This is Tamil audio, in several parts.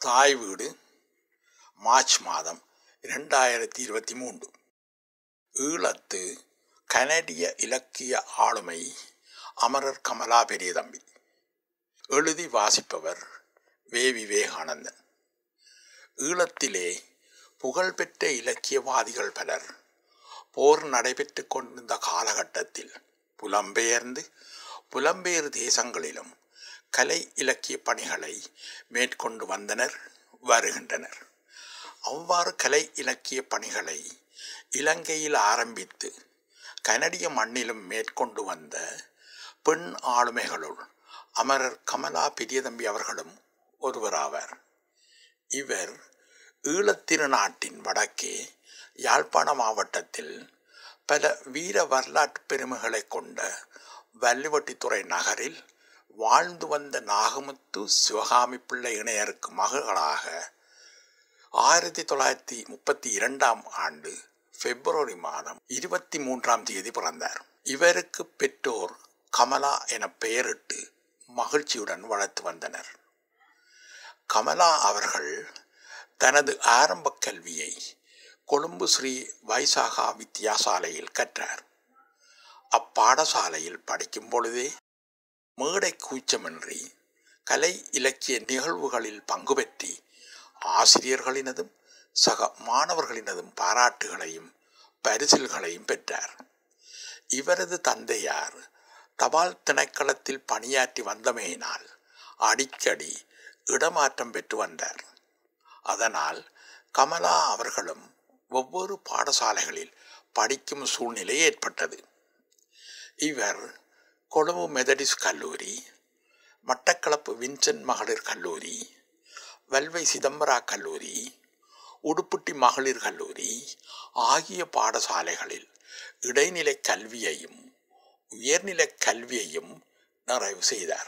தாய் வீடு மார்ச் மாதம் இரண்டாயிரத்தி இருபத்தி மூன்று ஈழத்து கனடிய இலக்கிய ஆளுமை அமரர் கமலா பெரியதம்பி எழுதி வாசிப்பவர் வே விவேகானந்தன் ஈழத்திலே புகழ்பெற்ற இலக்கியவாதிகள் பலர் போர் நடைபெற்று கொண்டிருந்த காலகட்டத்தில் புலம்பெயர்ந்து புலம்பெயர் தேசங்களிலும் கலை இலக்கிய பணிகளை மேற்கொண்டு வந்தனர் வருகின்றனர் அவ்வாறு கலை இலக்கிய பணிகளை இலங்கையில் ஆரம்பித்து கனடிய மண்ணிலும் மேற்கொண்டு வந்த பெண் ஆளுமைகளுள் அமரர் கமலா பெரியதம்பி அவர்களும் ஒருவராவார் இவர் ஈழத்திருநாட்டின் வடக்கே யாழ்ப்பாண மாவட்டத்தில் பல வீர வரலாற்று பெருமைகளை கொண்ட வல்லுவட்டித்துறை நகரில் வாழ்ந்து வந்த நாகமுத்து சிவகாமி பிள்ளை இணையருக்கு மகளாக ஆயிரத்தி தொள்ளாயிரத்தி முப்பத்தி இரண்டாம் ஆண்டு பிப்ரவரி மாதம் இருபத்தி மூன்றாம் தேதி பிறந்தார் இவருக்கு பெற்றோர் கமலா என பெயரிட்டு மகிழ்ச்சியுடன் வளர்த்து வந்தனர் கமலா அவர்கள் தனது ஆரம்ப கல்வியை கொழும்பு ஸ்ரீ வைசாகா வித்தியாசாலையில் கற்றார் அப்பாடசாலையில் படிக்கும் பொழுதே மேடை கூச்சமின்றி கலை இலக்கிய நிகழ்வுகளில் பங்கு பெற்றி ஆசிரியர்களினதும் சக மாணவர்களினதும் பாராட்டுகளையும் பரிசில்களையும் பெற்றார் இவரது தந்தையார் தபால் திணைக்களத்தில் பணியாற்றி வந்தமையினால் அடிக்கடி இடமாற்றம் பெற்று வந்தார் அதனால் கமலா அவர்களும் ஒவ்வொரு பாடசாலைகளில் படிக்கும் சூழ்நிலை ஏற்பட்டது இவர் கொழும்பு மெதடிஸ் கல்லூரி மட்டக்களப்பு வின்சென்ட் மகளிர் கல்லூரி வல்வை சிதம்பரா கல்லூரி உடுப்புட்டி மகளிர் கல்லூரி ஆகிய பாடசாலைகளில் இடைநிலை கல்வியையும் உயர்நிலை கல்வியையும் நிறைவு செய்தார்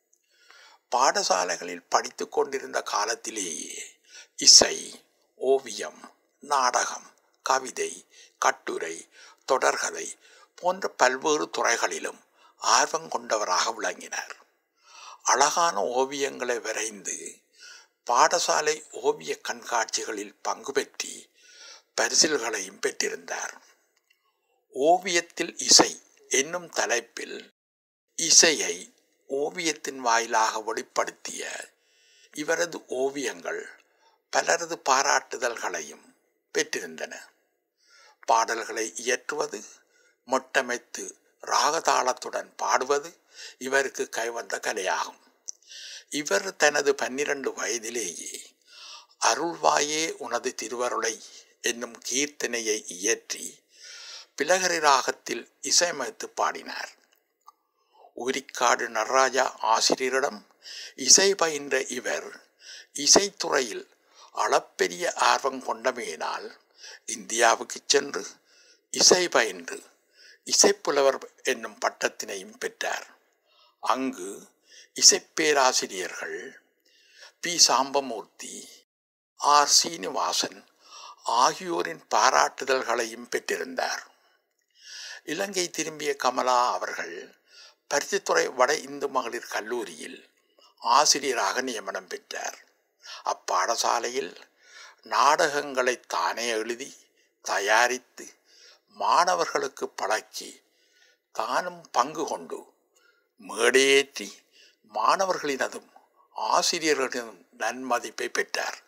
பாடசாலைகளில் படித்து கொண்டிருந்த காலத்திலேயே இசை ஓவியம் நாடகம் கவிதை கட்டுரை தொடர்கதை போன்ற பல்வேறு துறைகளிலும் ஆர்வம் கொண்டவராக விளங்கினார் அழகான ஓவியங்களை வரைந்து பாடசாலை ஓவிய கண்காட்சிகளில் பங்கு பெற்றி பரிசில்களையும் பெற்றிருந்தார் ஓவியத்தில் இசை என்னும் தலைப்பில் இசையை ஓவியத்தின் வாயிலாக வெளிப்படுத்திய இவரது ஓவியங்கள் பலரது பாராட்டுதல்களையும் பெற்றிருந்தன பாடல்களை இயற்றுவது மொட்டமைத்து ராகதாளத்துடன் பாடுவது இவருக்கு கைவந்த கலையாகும் இவர் தனது பன்னிரண்டு வயதிலேயே அருள்வாயே உனது திருவருளை என்னும் கீர்த்தனையை இயற்றி பிலகரி ராகத்தில் இசையமைத்து பாடினார் உரிக்காடு நடராஜா ஆசிரியரிடம் இசை பயின்ற இவர் இசைத்துறையில் அளப்பெரிய ஆர்வம் கொண்டமையினால் இந்தியாவுக்கு சென்று இசை பயின்று இசைப்புலவர் என்னும் பட்டத்தினையும் பெற்றார் அங்கு இசைப்பேராசிரியர்கள் பி சாம்பமூர்த்தி ஆர் சீனிவாசன் ஆகியோரின் பாராட்டுதல்களையும் பெற்றிருந்தார் இலங்கை திரும்பிய கமலா அவர்கள் பருத்தித்துறை வட இந்து மகளிர் கல்லூரியில் ஆசிரியராக நியமனம் பெற்றார் அப்பாடசாலையில் நாடகங்களை தானே எழுதி தயாரித்து மாணவர்களுக்கு பழக்கி தானும் பங்கு கொண்டு மேடையேற்றி மாணவர்களினதும் ஆசிரியர்களினதும் நன்மதிப்பை பெற்றார்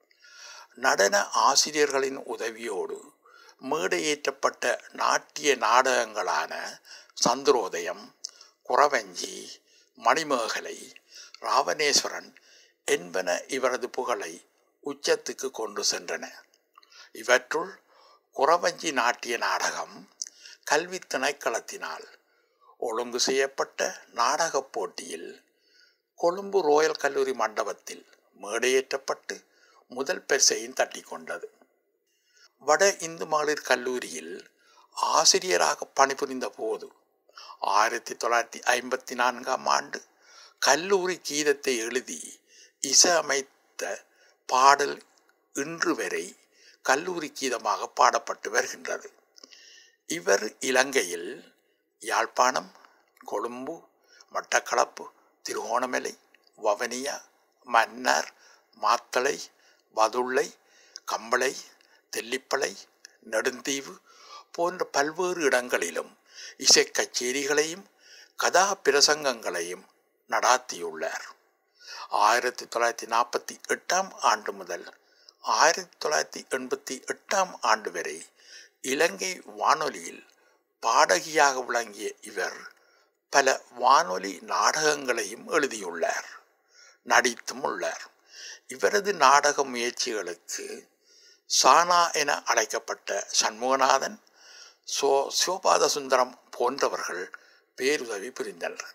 நடன ஆசிரியர்களின் உதவியோடு மேடையேற்றப்பட்ட நாட்டிய நாடகங்களான சந்திரோதயம் குறவஞ்சி மணிமேகலை ராவணேஸ்வரன் என்பன இவரது புகழை உச்சத்துக்கு கொண்டு சென்றன இவற்றுள் குறவஞ்சி நாட்டிய நாடகம் கல்வி திணைக்களத்தினால் ஒழுங்கு செய்யப்பட்ட நாடகப் போட்டியில் கொழும்பு ரோயல் கல்லூரி மண்டபத்தில் மேடையேற்றப்பட்டு முதல் பரிசையும் தட்டி கொண்டது வட இந்து மகளிர் கல்லூரியில் ஆசிரியராக பணிபுரிந்த போது ஆயிரத்தி தொள்ளாயிரத்தி ஐம்பத்தி நான்காம் ஆண்டு கல்லூரி கீதத்தை எழுதி இசையமைத்த பாடல் இன்று வரை கல்லூரி கீதமாக பாடப்பட்டு வருகின்றது இவர் இலங்கையில் யாழ்ப்பாணம் கொழும்பு மட்டக்களப்பு திருகோணமலை வவனியா மன்னார் மாத்தளை வதுள்ளை கம்பளை தெல்லிப்பளை நெடுந்தீவு போன்ற பல்வேறு இடங்களிலும் இசை கச்சேரிகளையும் கதா பிரசங்கங்களையும் நடாத்தியுள்ளார் ஆயிரத்தி தொள்ளாயிரத்தி நாற்பத்தி எட்டாம் ஆண்டு முதல் ஆயிரத்தி தொள்ளாயிரத்தி எண்பத்தி எட்டாம் ஆண்டு வரை இலங்கை வானொலியில் பாடகியாக விளங்கிய இவர் பல வானொலி நாடகங்களையும் எழுதியுள்ளார் நடித்தும் உள்ளார் இவரது நாடக முயற்சிகளுக்கு சானா என அழைக்கப்பட்ட சண்முகநாதன் சோ சிவபாத சுந்தரம் போன்றவர்கள் பேருதவி புரிந்தனர்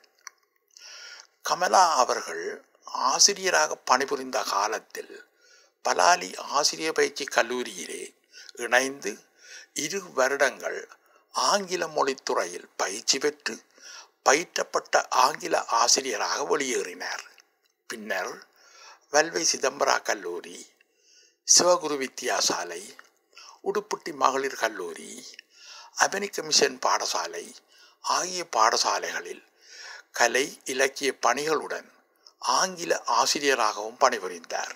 கமலா அவர்கள் ஆசிரியராக பணிபுரிந்த காலத்தில் பலாலி ஆசிரிய பயிற்சி கல்லூரியிலே இணைந்து இரு வருடங்கள் ஆங்கில மொழித்துறையில் பயிற்சி பெற்று பயிற்றப்பட்ட ஆங்கில ஆசிரியராக வெளியேறினார் பின்னர் வல்வை சிதம்பரா கல்லூரி சிவகுரு வித்தியாசாலை உடுப்புட்டி மகளிர் கல்லூரி அமெரிக்க மிஷன் பாடசாலை ஆகிய பாடசாலைகளில் கலை இலக்கிய பணிகளுடன் ஆங்கில ஆசிரியராகவும் பணிபுரிந்தார்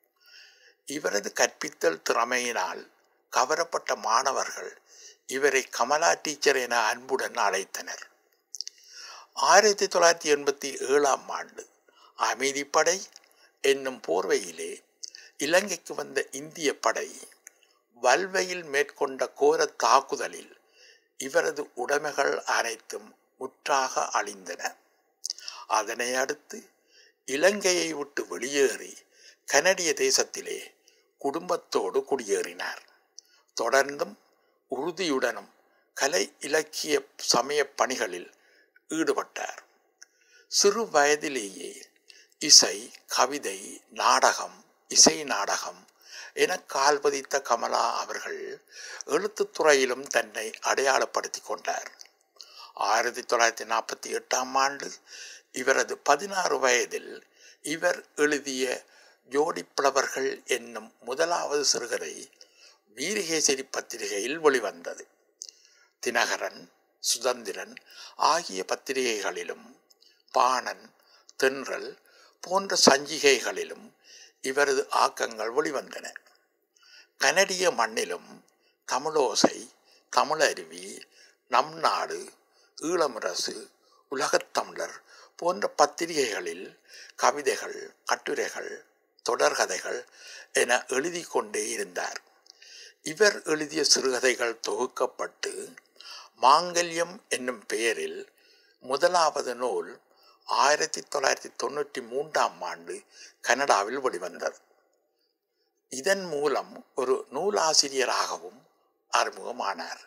இவரது கற்பித்தல் திறமையினால் கவரப்பட்ட மாணவர்கள் இவரை கமலா டீச்சர் என அன்புடன் அழைத்தனர் ஆயிரத்தி தொள்ளாயிரத்தி எண்பத்தி ஏழாம் ஆண்டு அமைதிப்படை என்னும் போர்வையிலே இலங்கைக்கு வந்த இந்திய படை வல்வையில் மேற்கொண்ட கோர தாக்குதலில் இவரது உடைமைகள் அனைத்தும் முற்றாக அழிந்தன அதனை அடுத்து இலங்கையை விட்டு வெளியேறி கனடிய தேசத்திலே குடும்பத்தோடு குடியேறினார் தொடர்ந்தும் உறுதியுடனும் கலை இலக்கிய சமய பணிகளில் ஈடுபட்டார் சிறு வயதிலேயே இசை கவிதை நாடகம் இசை நாடகம் என கால் பதித்த கமலா அவர்கள் எழுத்துத்துறையிலும் தன்னை அடையாளப்படுத்தி கொண்டார் ஆயிரத்தி தொள்ளாயிரத்தி நாற்பத்தி எட்டாம் ஆண்டு இவரது பதினாறு வயதில் இவர் எழுதிய ஜோடிப்புலவர்கள் என்னும் முதலாவது சிறுகதை வீரகேசரி பத்திரிகையில் வெளிவந்தது தினகரன் சுதந்திரன் ஆகிய பத்திரிகைகளிலும் பாணன் தென்றல் போன்ற சஞ்சிகைகளிலும் இவரது ஆக்கங்கள் வெளிவந்தன கனடிய மண்ணிலும் தமிழோசை தமிழருவி நம் நாடு ஈழமுரசு உலகத்தமிழர் போன்ற பத்திரிகைகளில் கவிதைகள் கட்டுரைகள் தொடர்கதைகள் என எழுதி கொண்டே இருந்தார் இவர் எழுதிய சிறுகதைகள் தொகுக்கப்பட்டு மாங்கல்யம் என்னும் பெயரில் முதலாவது நூல் ஆயிரத்தி தொள்ளாயிரத்தி தொண்ணூற்றி மூன்றாம் ஆண்டு கனடாவில் வெளிவந்தது இதன் மூலம் ஒரு நூலாசிரியராகவும் அறிமுகமானார்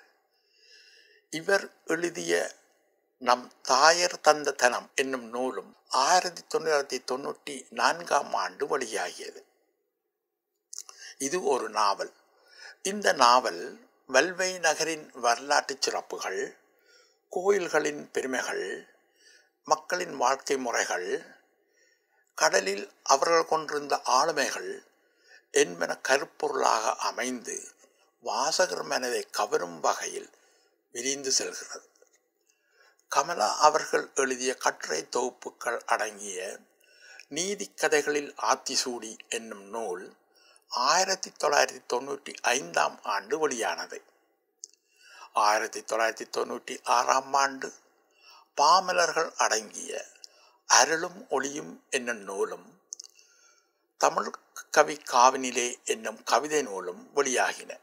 இவர் எழுதிய நம் தாயர் தந்த தனம் என்னும் நூலும் ஆயிரத்தி தொள்ளாயிரத்தி தொண்ணூற்றி நான்காம் ஆண்டு வெளியாகியது இது ஒரு நாவல் இந்த நாவல் வல்வை நகரின் வரலாற்று சிறப்புகள் கோயில்களின் பெருமைகள் மக்களின் வாழ்க்கை முறைகள் கடலில் அவர்கள் கொண்டிருந்த ஆளுமைகள் என்பன கருப்பொருளாக அமைந்து வாசகர் மனதை கவரும் வகையில் விரிந்து செல்கிறது கமலா அவர்கள் எழுதிய கட்டுரை தொகுப்புகள் அடங்கிய நீதி கதைகளில் ஆத்திசூடி என்னும் நூல் ஆயிரத்தி தொள்ளாயிரத்தி தொண்ணூற்றி ஐந்தாம் ஆண்டு வெளியானது ஆயிரத்தி தொள்ளாயிரத்தி தொண்ணூற்றி ஆறாம் ஆண்டு பாமலர்கள் அடங்கிய அருளும் ஒளியும் என்னும் நூலும் தமிழ் கவி காவினிலே என்னும் கவிதை நூலும் வெளியாகின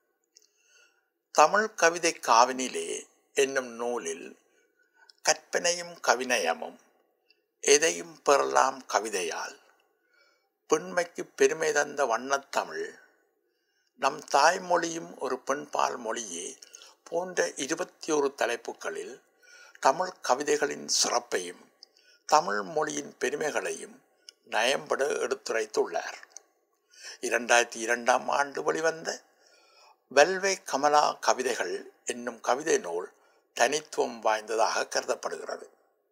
தமிழ் கவிதை காவினிலே என்னும் நூலில் கற்பனையும் கவிநயமும் எதையும் பெறலாம் கவிதையால் பெண்மைக்கு பெருமை தந்த வண்ணத்தமிழ் நம் தாய்மொழியும் ஒரு பெண்பால் மொழியே போன்ற இருபத்தி ஒரு தலைப்புகளில் தமிழ் கவிதைகளின் சிறப்பையும் தமிழ் மொழியின் பெருமைகளையும் நயம்பட எடுத்துரைத்துள்ளார் இரண்டாயிரத்தி இரண்டாம் ஆண்டு வெளிவந்த வெல்வே கமலா கவிதைகள் என்னும் கவிதை நூல் தனித்துவம் வாய்ந்ததாக கருதப்படுகிறது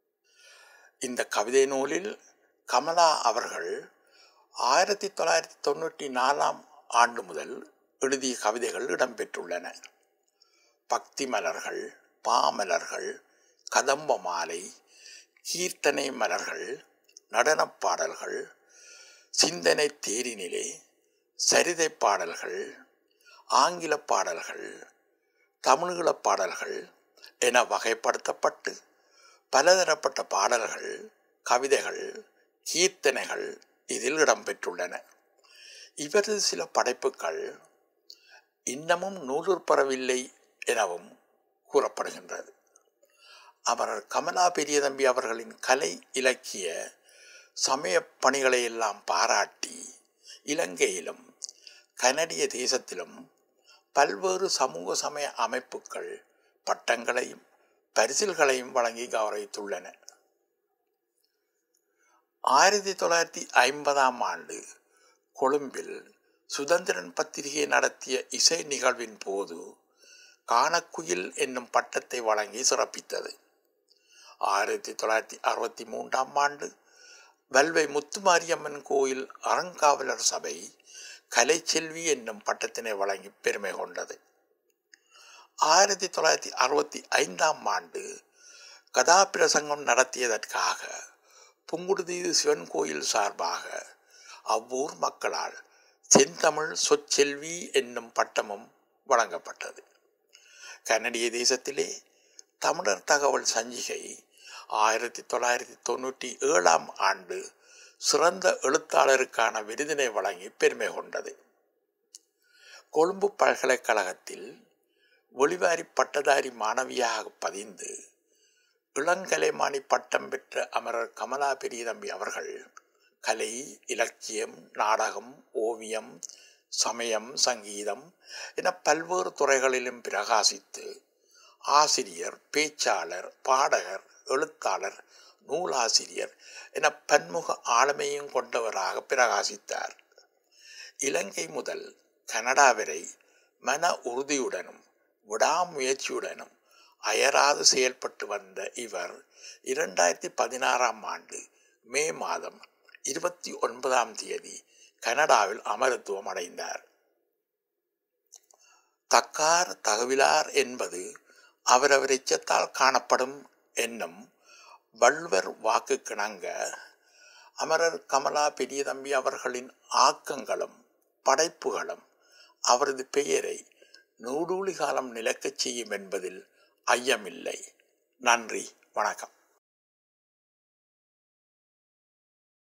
இந்த கவிதை நூலில் கமலா அவர்கள் ஆயிரத்தி தொள்ளாயிரத்தி தொண்ணூற்றி நாலாம் ஆண்டு முதல் எழுதிய கவிதைகள் இடம்பெற்றுள்ளன பக்தி மலர்கள் பாமலர்கள் கதம்ப மாலை கீர்த்தனை மலர்கள் நடனப் பாடல்கள் சிந்தனை தேரினிலே சரிதை பாடல்கள் ஆங்கில பாடல்கள் தமிழ்கள பாடல்கள் என வகைப்படுத்தப்பட்டு பலதரப்பட்ட பாடல்கள் கவிதைகள் கீர்த்தனைகள் இதில் இடம்பெற்றுள்ளன இவரது சில படைப்புகள் இன்னமும் நூலுற்பெறவில்லை எனவும் கூறப்படுகின்றது அமரர் கமலா பெரியதம்பி அவர்களின் கலை இலக்கிய சமய பணிகளை எல்லாம் பாராட்டி இலங்கையிலும் கனடிய தேசத்திலும் பல்வேறு சமூக சமய அமைப்புகள் பட்டங்களையும் பரிசில்களையும் வழங்கி கௌரவித்துள்ளன ஆயிரத்தி தொள்ளாயிரத்தி ஐம்பதாம் ஆண்டு கொழும்பில் சுதந்திரன் பத்திரிகை நடத்திய இசை நிகழ்வின் போது காணக்குயில் என்னும் பட்டத்தை வழங்கி சிறப்பித்தது ஆயிரத்தி தொள்ளாயிரத்தி அறுபத்தி மூன்றாம் ஆண்டு வல்வை முத்துமாரியம்மன் கோயில் அறங்காவலர் சபை கலைச்செல்வி என்னும் பட்டத்தினை வழங்கி பெருமை கொண்டது ஆயிரத்தி தொள்ளாயிரத்தி அறுபத்தி ஐந்தாம் ஆண்டு கதாபிரசங்கம் நடத்தியதற்காக புங்குடுதீவு சிவன் கோயில் சார்பாக அவ்வூர் மக்களால் செந்தமிழ் சொச்செல்வி என்னும் பட்டமும் வழங்கப்பட்டது கனடிய தேசத்திலே தமிழர் தகவல் சஞ்சிகை ஆயிரத்தி தொள்ளாயிரத்தி தொண்ணூற்றி ஏழாம் ஆண்டு சிறந்த எழுத்தாளருக்கான விருதினை வழங்கி பெருமை கொண்டது கொழும்பு பல்கலைக்கழகத்தில் ஒளிவாரி பட்டதாரி மாணவியாக பதிந்து இளங்கலைமானி பட்டம் பெற்ற அமரர் கமலா பெரியதம்பி அவர்கள் கலை இலக்கியம் நாடகம் ஓவியம் சமயம் சங்கீதம் என பல்வேறு துறைகளிலும் பிரகாசித்து ஆசிரியர் பேச்சாளர் பாடகர் எழுத்தாளர் நூலாசிரியர் என பன்முக ஆளுமையும் கொண்டவராக பிரகாசித்தார் இலங்கை முதல் கனடா வரை மன உறுதியுடனும் விடாமுயற்சியுடனும் அயராது செயல்பட்டு வந்த இவர் இரண்டாயிரத்தி பதினாறாம் ஆண்டு மே மாதம் இருபத்தி ஒன்பதாம் தேதி கனடாவில் அமரத்துவம் அடைந்தார் தக்கார் தகவிலார் என்பது அவரவர் எச்சத்தால் காணப்படும் என்னும் வள்ளுவர் வாக்கு கிணங்க அமரர் கமலா பெரியதம்பி அவர்களின் ஆக்கங்களும் படைப்புகளும் அவரது பெயரை நூடூழி காலம் நிலக்கச் செய்யும் என்பதில் ஐயமில்லை நன்றி வணக்கம்